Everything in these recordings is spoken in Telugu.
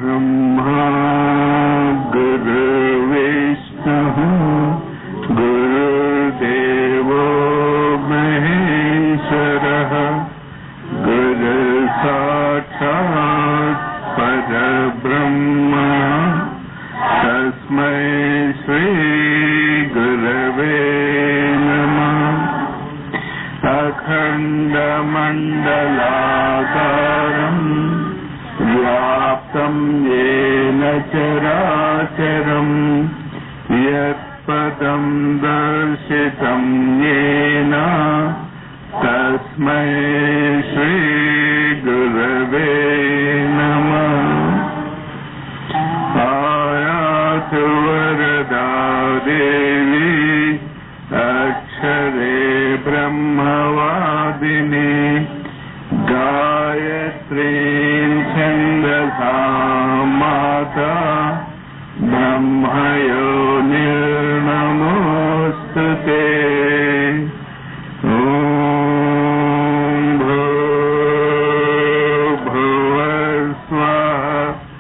गुरुर्ब्रह्मा गुरुर्विष्णुः गुरुर्देवो महेश्वरः गुरुसाक्षात् परब्रह्मा तस्मै श्रीगुरवे नमः अखण्डमण्डलाकारम् व्याप्तम् येन चराचरम् यत्पदम् दर्शितम् येन तस्मै श्रीगुरवे नमः आयातु वरदा देवी अक्षरे ब्रह्मवादिनी गायत्रीं छन्दसा माता ब्रह्मयो निर्नमोऽस्तु ते ॐ भूर्भुवस्वः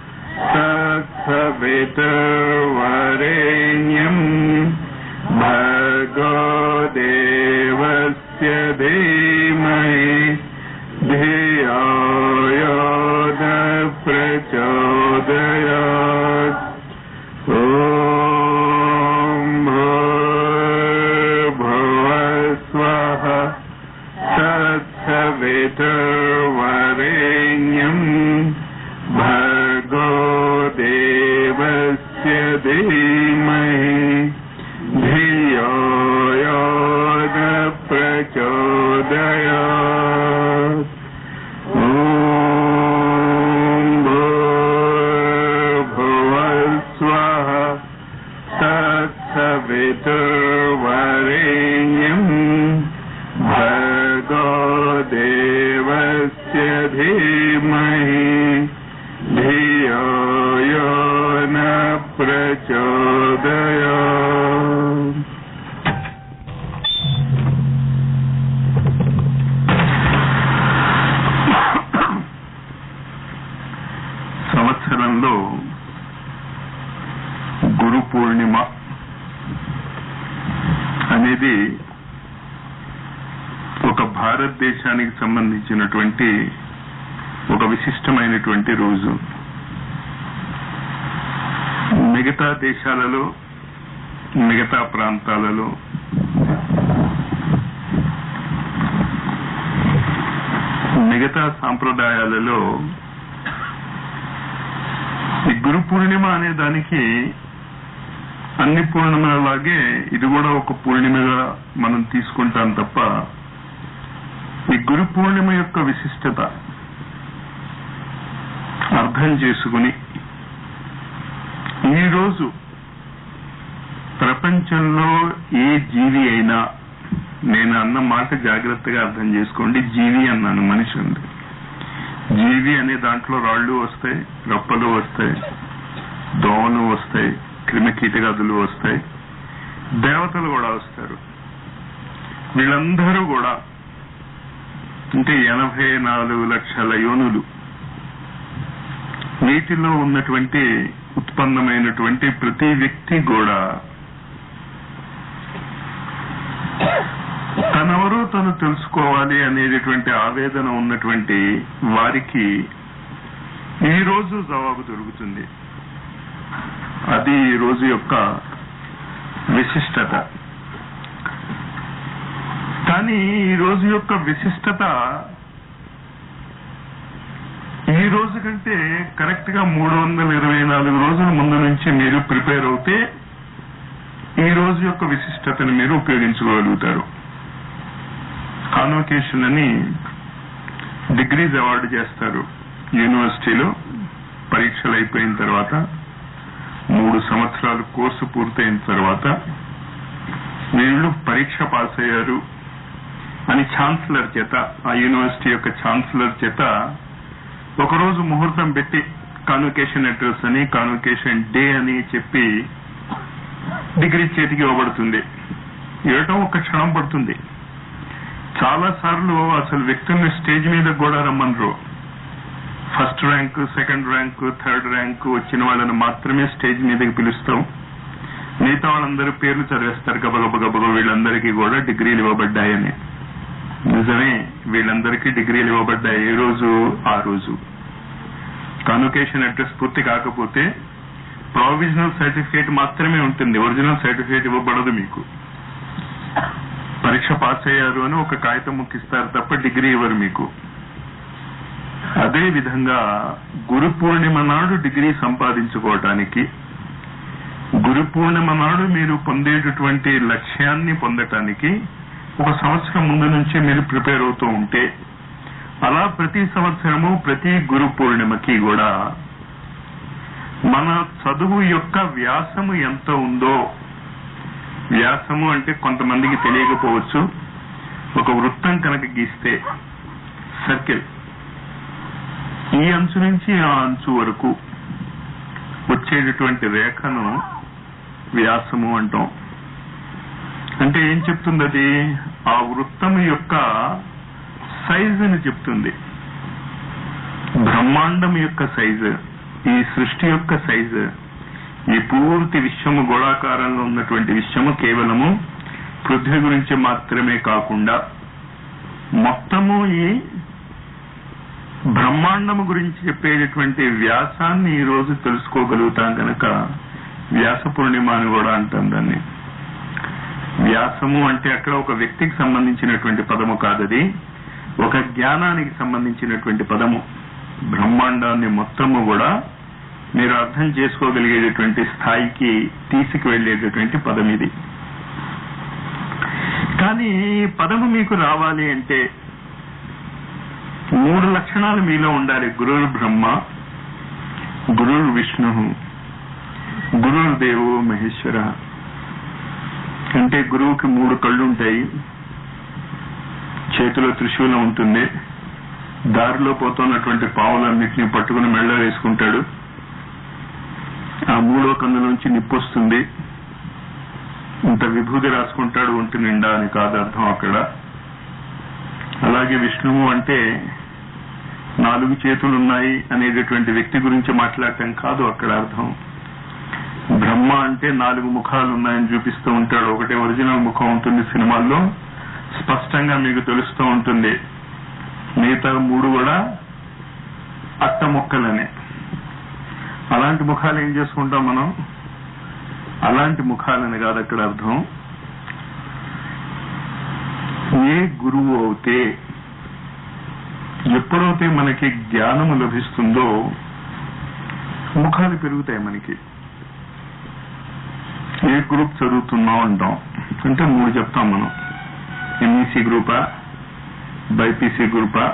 तत्सवितुर्वरेण्यम् भर्गो देवस्य धीमहि धियो यो न प्रचोदयात् ॐ भूर्भुवस्वः तत्सवितुर्वरेण्यम् भर्गो देवस्य धीमहि धियो यो न प्रचोदयात् ॐ भूर्भुवस्वः तत्सवितुर्वरेण्यम् भर्गो देवस्य धीमहि धियो यो न प्रचोदयात् సంవత్సరంలో గురు పూర్ణిమ అనేది ఒక భారతదేశానికి సంబంధించినటువంటి ఒక విశిష్టమైనటువంటి రోజు మిగతా దేశాలలో మిగతా ప్రాంతాలలో మిగతా సాంప్రదాయాలలో ఈ గురు పూర్ణిమ అనే దానికి అన్ని పూర్ణిమలాగే ఇది కూడా ఒక పూర్ణిమగా మనం తీసుకుంటాం తప్ప ఈ గురు పూర్ణిమ యొక్క విశిష్టత అర్థం చేసుకుని ఈరోజు ప్రపంచంలో ఏ జీవి అయినా నేను అన్న మాట జాగ్రత్తగా అర్థం చేసుకోండి జీవి అన్నాను మనిషి ఉంది జీవి అనే దాంట్లో రాళ్ళు వస్తాయి రప్పలు వస్తాయి దోమలు వస్తాయి క్రిమి కీటకాదులు వస్తాయి దేవతలు కూడా వస్తారు వీళ్ళందరూ కూడా అంటే ఎనభై నాలుగు లక్షల యోనులు వీటిలో ఉన్నటువంటి ఉత్పన్నమైనటువంటి ప్రతి వ్యక్తి కూడా తనెవరో తను తెలుసుకోవాలి అనేటటువంటి ఆవేదన ఉన్నటువంటి వారికి ఈ రోజు జవాబు దొరుకుతుంది అది ఈ రోజు యొక్క విశిష్టత కానీ ఈ రోజు యొక్క విశిష్టత ఈ రోజు కంటే కరెక్ట్ గా మూడు వందల ఇరవై నాలుగు రోజుల ముందు నుంచి మీరు ప్రిపేర్ అవుతే ఈ రోజు యొక్క విశిష్టతను మీరు ఉపయోగించుకోగలుగుతారు కాన్వకేషన్ అని డిగ్రీస్ అవార్డు చేస్తారు యూనివర్సిటీలో పరీక్షలు అయిపోయిన తర్వాత మూడు సంవత్సరాలు కోర్సు పూర్తయిన తర్వాత వీళ్ళు పరీక్ష పాస్ అయ్యారు అని ఛాన్సలర్ చేత ఆ యూనివర్సిటీ యొక్క ఛాన్సలర్ చేత ఒకరోజు ముహూర్తం పెట్టి కాన్వకేషన్ అడ్రస్ అని కాన్వకేషన్ డే అని చెప్పి డిగ్రీ చేతికి ఇవ్వబడుతుంది ఇవ్వటం ఒక క్షణం పడుతుంది చాలా సార్లు అసలు వ్యక్తుల్ని స్టేజ్ మీద కూడా రమ్మనరు first rank second rank third rank వచ్చిన వాళ్ళని మాత్రమే స్టేజ్ మీదకి పిలుస్తాం మిగతా వాళ్ళందరూ పేర్లు చదివేస్తారు గబగబ గబగబ వీళ్ళందరికీ కూడా డిగ్రీలు ఇవ్వబడ్డాయని నిజమే వీళ్ళందరికీ డిగ్రీలు ఇవ్వబడ్డాయి ఏ రోజు ఆ రోజు కాన్వకేషన్ అడ్రస్ పూర్తి కాకపోతే ప్రావిజనల్ సర్టిఫికేట్ మాత్రమే ఉంటుంది ఒరిజినల్ సర్టిఫికేట్ ఇవ్వబడదు మీకు పరీక్ష పాస్ అయ్యారు అని ఒక కాగితం ముక్కిస్తారు తప్ప డిగ్రీ ఇవ్వరు మీకు అదే విధంగా గురు పూర్ణిమ నాడు డిగ్రీ సంపాదించుకోవటానికి గురు పూర్ణిమ నాడు మీరు పొందేటటువంటి లక్ష్యాన్ని పొందటానికి ఒక సంవత్సరం ముందు నుంచే మీరు ప్రిపేర్ అవుతూ ఉంటే అలా ప్రతి సంవత్సరము ప్రతి గురు పూర్ణిమకి కూడా మన చదువు యొక్క వ్యాసము ఎంత ఉందో వ్యాసము అంటే కొంతమందికి తెలియకపోవచ్చు ఒక వృత్తం కనుక గీస్తే సర్కిల్ ఈ అంచు నుంచి ఆ అంచు వరకు వచ్చేటటువంటి రేఖను వ్యాసము అంటాం అంటే ఏం చెప్తుంది అది ఆ వృత్తము యొక్క సైజుని చెప్తుంది బ్రహ్మాండం యొక్క సైజు ఈ సృష్టి యొక్క సైజు ఈ పూర్తి విశ్వము గోళాకారంలో ఉన్నటువంటి విశ్వము కేవలము పృథ్వీ గురించి మాత్రమే కాకుండా మొత్తము ఈ బ్రహ్మాండము గురించి చెప్పేటటువంటి వ్యాసాన్ని ఈ రోజు తెలుసుకోగలుగుతాం కనుక వ్యాస పూర్ణిమ అని కూడా అంటాం దాన్ని వ్యాసము అంటే అక్కడ ఒక వ్యక్తికి సంబంధించినటువంటి పదము కాదది ఒక జ్ఞానానికి సంబంధించినటువంటి పదము బ్రహ్మాండాన్ని మొత్తము కూడా మీరు అర్థం చేసుకోగలిగేటటువంటి స్థాయికి తీసుకువెళ్లేటటువంటి పదం ఇది కానీ ఈ పదము మీకు రావాలి అంటే మూడు లక్షణాలు మీలో ఉండాలి గురుర్ బ్రహ్మ గురుర్ విష్ణు గురుర్ దేవు మహేశ్వర అంటే గురువుకి మూడు కళ్ళు ఉంటాయి చేతిలో త్రిశూలం ఉంటుంది దారిలో పోతున్నటువంటి పావులన్నింటినీ పట్టుకుని మెళ్ళ వేసుకుంటాడు ఆ మూడో కన్ను నుంచి నిప్పొస్తుంది ఇంత విభూతి రాసుకుంటాడు ఒంటి నిండా అని కాదు అర్థం అక్కడ అలాగే విష్ణువు అంటే నాలుగు చేతులు ఉన్నాయి అనేటటువంటి వ్యక్తి గురించి మాట్లాడటం కాదు అక్కడ అర్థం బ్రహ్మ అంటే నాలుగు ముఖాలు ఉన్నాయని చూపిస్తూ ఉంటాడు ఒకటే ఒరిజినల్ ముఖం ఉంటుంది సినిమాల్లో స్పష్టంగా మీకు తెలుస్తూ ఉంటుంది మిగతా మూడు కూడా అట్ట ముక్కలనే అలాంటి ముఖాలు ఏం చేసుకుంటాం మనం అలాంటి ముఖాలని కాదు అక్కడ అర్థం ఏ గురువు అవుతే ఎప్పుడైతే మనకి జ్ఞానము లభిస్తుందో ముఖాలు పెరుగుతాయి మనకి ఏ గ్రూప్ చదువుతున్నాం అంటాం అంటే మూడు చెప్తాం మనం ఎంఈసీ గ్రూపా బైపీసీ గ్రూపా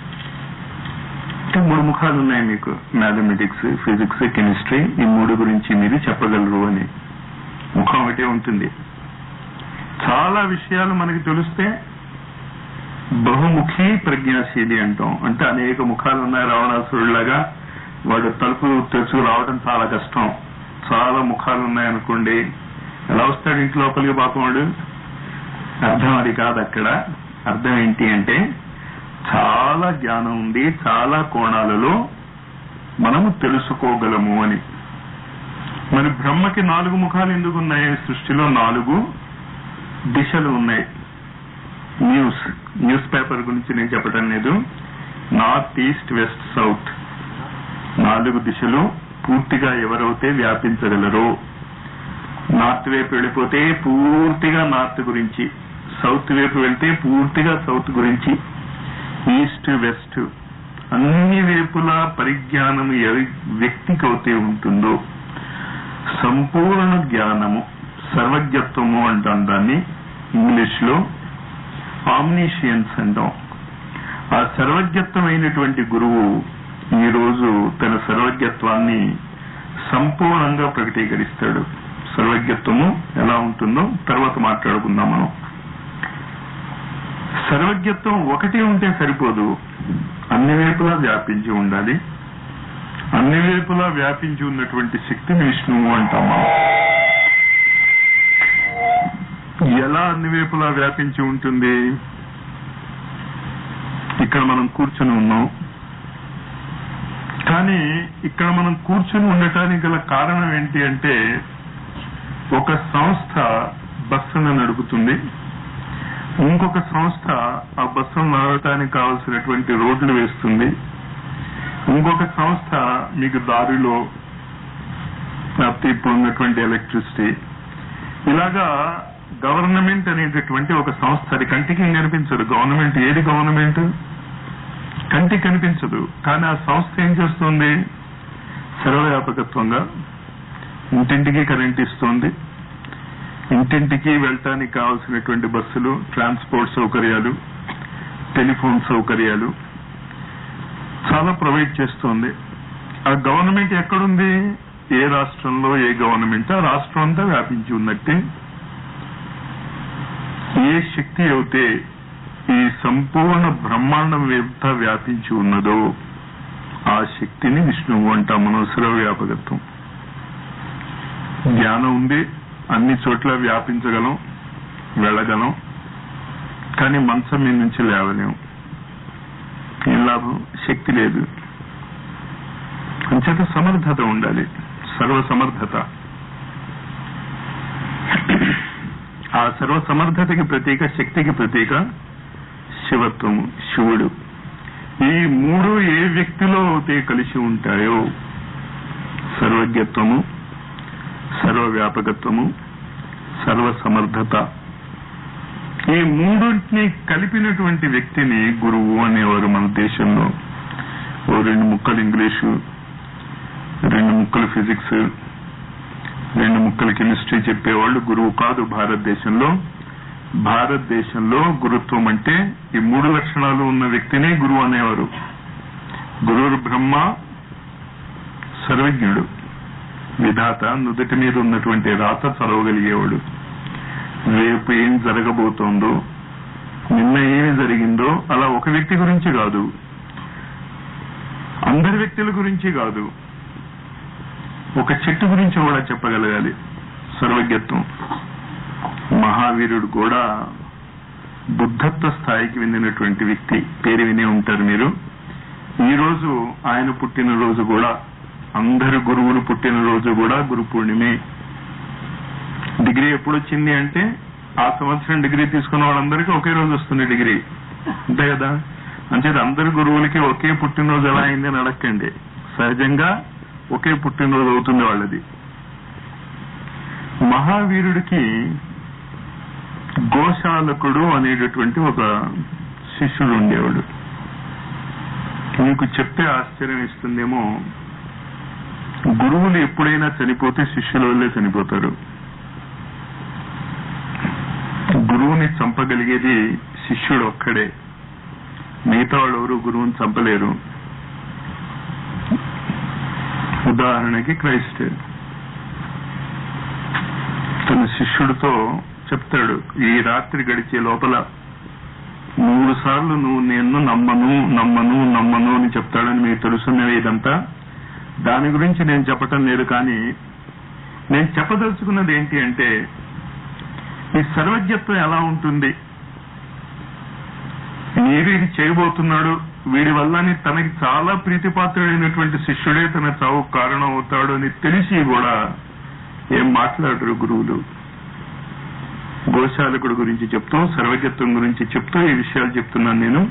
అంటే మూడు ముఖాలు ఉన్నాయి మీకు మ్యాథమెటిక్స్ ఫిజిక్స్ కెమిస్ట్రీ ఈ మూడు గురించి మీరు చెప్పగలరు అని ముఖం ఒకటే ఉంటుంది చాలా విషయాలు మనకి తెలిస్తే బహుముఖి ప్రజ్ఞాశీలి అంటాం అంటే అనేక ముఖాలు ఉన్నాయి రావణాసురులాగా వాడు తలుపు తెరుచుకు రావడం చాలా కష్టం చాలా ముఖాలు ఉన్నాయనుకోండి ఎలా వస్తాడు ఇంటి లోపలికి పాపం వాడు అర్థం అది కాదు అక్కడ అర్థం ఏంటి అంటే చాలా జ్ఞానం ఉంది చాలా కోణాలలో మనము తెలుసుకోగలము అని మరి బ్రహ్మకి నాలుగు ముఖాలు ఎందుకు ఉన్నాయి సృష్టిలో నాలుగు దిశలు ఉన్నాయి న్యూస్ న్యూస్ పేపర్ గురించి నేను చెప్పడం లేదు నార్త్ ఈస్ట్ వెస్ట్ సౌత్ నాలుగు దిశలు పూర్తిగా ఎవరైతే వ్యాపించగలరో నార్త్ వైపు వెళ్ళిపోతే పూర్తిగా నార్త్ గురించి సౌత్ వైపు వెళ్తే పూర్తిగా సౌత్ గురించి ఈస్ట్ వెస్ట్ అన్ని వైపులా పరిజ్ఞానం ఏ వ్యక్తికి అయితే ఉంటుందో సంపూర్ణ జ్ఞానము సర్వజ్ఞత్వము అంటాం దాన్ని ఇంగ్లీష్ లో ఆమ్నిషియన్స్ అంటాం ఆ సర్వజ్ఞత్వమైనటువంటి గురువు ఈ రోజు తన సర్వజ్ఞత్వాన్ని సంపూర్ణంగా ప్రకటీకరిస్తాడు సర్వజ్ఞత్వము ఎలా ఉంటుందో తర్వాత మాట్లాడుకుందాం మనం సర్వజ్ఞత్వం ఒకటి ఉంటే సరిపోదు అన్ని వైపులా వ్యాపించి ఉండాలి అన్ని వైపులా వ్యాపించి ఉన్నటువంటి శక్తిని విష్ణువు అంటాం మనం ఎలా అన్ని వైపులా వ్యాపించి ఉంటుంది ఇక్కడ మనం కూర్చొని ఉన్నాం కానీ ఇక్కడ మనం కూర్చుని ఉండటానికి గల కారణం ఏంటి అంటే ఒక సంస్థ బస్సును నడుపుతుంది ఇంకొక సంస్థ ఆ బస్సును నడవటానికి కావలసినటువంటి రోడ్లు వేస్తుంది ఇంకొక సంస్థ మీకు దారిలో లేకపోతే ఇప్పుడు ఉన్నటువంటి ఎలక్ట్రిసిటీ ఇలాగా గవర్నమెంట్ అనేటటువంటి ఒక సంస్థ అది కంటికి ఏం కనిపించదు గవర్నమెంట్ ఏది గవర్నమెంట్ కంటికి కనిపించదు కానీ ఆ సంస్థ ఏం చేస్తుంది సర్వవ్యాపకత్వంగా ఇంటింటికి కరెంట్ ఇస్తుంది ఇంటింటికి వెళ్ళటానికి కావాల్సినటువంటి బస్సులు ట్రాన్స్పోర్ట్ సౌకర్యాలు టెలిఫోన్ సౌకర్యాలు చాలా ప్రొవైడ్ చేస్తుంది ఆ గవర్నమెంట్ ఎక్కడుంది ఏ రాష్ట్రంలో ఏ గవర్నమెంట్ ఆ రాష్ట్రం అంతా వ్యాపించి ఉన్నట్టే ఏ శక్తి అయితే ఈ సంపూర్ణ బ్రహ్మాండం అంతా వ్యాపించి ఉన్నదో ఆ శక్తిని విష్ణువు అంటాం మనం సర్వవ్యాపకత్వం జ్ఞానం ఉంది అన్ని చోట్ల వ్యాపించగలం వెళ్ళగలం కానీ మంచం మీద నుంచి లేవలేం ఏం లాభం శక్తి లేదు అంచేత సమర్థత ఉండాలి సర్వ సమర్థత ఆ సర్వ సమర్థతకి ప్రతీక శక్తికి ప్రతీక శివత్వము శివుడు ఈ మూడు ఏ వ్యక్తిలో అయితే కలిసి ఉంటాయో సర్వజ్ఞత్వము సర్వవ్యాపకత్వము సర్వ సమర్థత ఈ మూడింటిని కలిపినటువంటి వ్యక్తిని గురువు అనేవారు మన దేశంలో ఓ రెండు ముక్కలు ఇంగ్లీషు రెండు ముక్కలు ఫిజిక్స్ రెండు ముక్కలు కెమిస్ట్రీ చెప్పేవాళ్ళు గురువు కాదు భారతదేశంలో భారతదేశంలో గురుత్వం అంటే ఈ మూడు లక్షణాలు ఉన్న వ్యక్తినే గురువు అనేవారు గురువు బ్రహ్మ సర్వజ్ఞుడు విధాత నుదుటి మీద ఉన్నటువంటి రాత చదవగలిగేవాడు రేపు ఏం జరగబోతోందో నిన్న ఏమి జరిగిందో అలా ఒక వ్యక్తి గురించి కాదు అందరి వ్యక్తుల గురించి కాదు ఒక చెట్టు గురించి కూడా చెప్పగలగాలి సర్వజ్ఞత్వం మహావీరుడు కూడా బుద్ధత్వ స్థాయికి చెందినటువంటి వ్యక్తి పేరు వినే ఉంటారు మీరు ఈ రోజు ఆయన పుట్టినరోజు కూడా అందరి గురువులు పుట్టినరోజు కూడా గురు పూర్ణిమే డిగ్రీ ఎప్పుడు వచ్చింది అంటే ఆ సంవత్సరం డిగ్రీ తీసుకున్న వాళ్ళందరికీ ఒకే రోజు వస్తుంది డిగ్రీ అంతే కదా అంచేది అందరి గురువులకి ఒకే పుట్టినరోజు ఎలా అయింది అని అడగండి సహజంగా ఒకే పుట్టినరోజు అవుతుంది వాళ్ళది మహావీరుడికి గోశాలకుడు అనేటటువంటి ఒక శిష్యుడు ఉండేవాడు మీకు చెప్తే ఆశ్చర్యం ఇస్తుందేమో గురువులు ఎప్పుడైనా చనిపోతే శిష్యుల వల్లే చనిపోతారు గురువుని చంపగలిగేది శిష్యుడు ఒక్కడే మిగతా వాళ్ళు ఎవరు గురువుని చంపలేరు ఉదాహరణకి క్రైస్ట్ తన శిష్యుడితో చెప్తాడు ఈ రాత్రి గడిచే లోపల మూడు సార్లు నువ్వు నేను నమ్మను నమ్మను నమ్మను అని చెప్తాడని మీకు తెలుసున్నవి ఇదంతా దాని గురించి నేను చెప్పటం లేదు కానీ నేను చెప్పదలుచుకున్నది ఏంటి అంటే ఈ సర్వజ్ఞత్వం ఎలా ఉంటుంది మీరు ఇది చేయబోతున్నాడు వీడి వల్లని తనకి చాలా ప్రీతిపాత్రుడైనటువంటి శిష్యుడే తన చావు కారణం అవుతాడు అని తెలిసి కూడా ఏం మాట్లాడరు గురువులు గోశాలకుడు గురించి చెప్తూ సర్వజ్ఞత్వం గురించి చెప్తూ ఈ విషయాలు చెప్తున్నాను నేను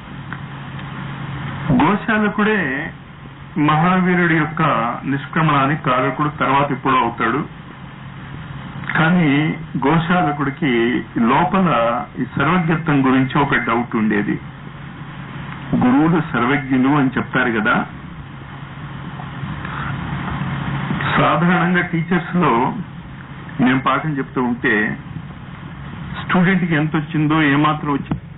గోశాలకుడే మహావీరుడి యొక్క నిష్క్రమణానికి కారకుడు తర్వాత ఇప్పుడు అవుతాడు కానీ గోశాలకుడికి లోపల ఈ సర్వజ్ఞత్వం గురించి ఒక డౌట్ ఉండేది గురువులు సర్వజ్ఞులు అని చెప్తారు కదా సాధారణంగా టీచర్స్ లో మేము పాఠం చెప్తూ ఉంటే స్టూడెంట్ కి ఎంత వచ్చిందో ఏమాత్రం వచ్చిందో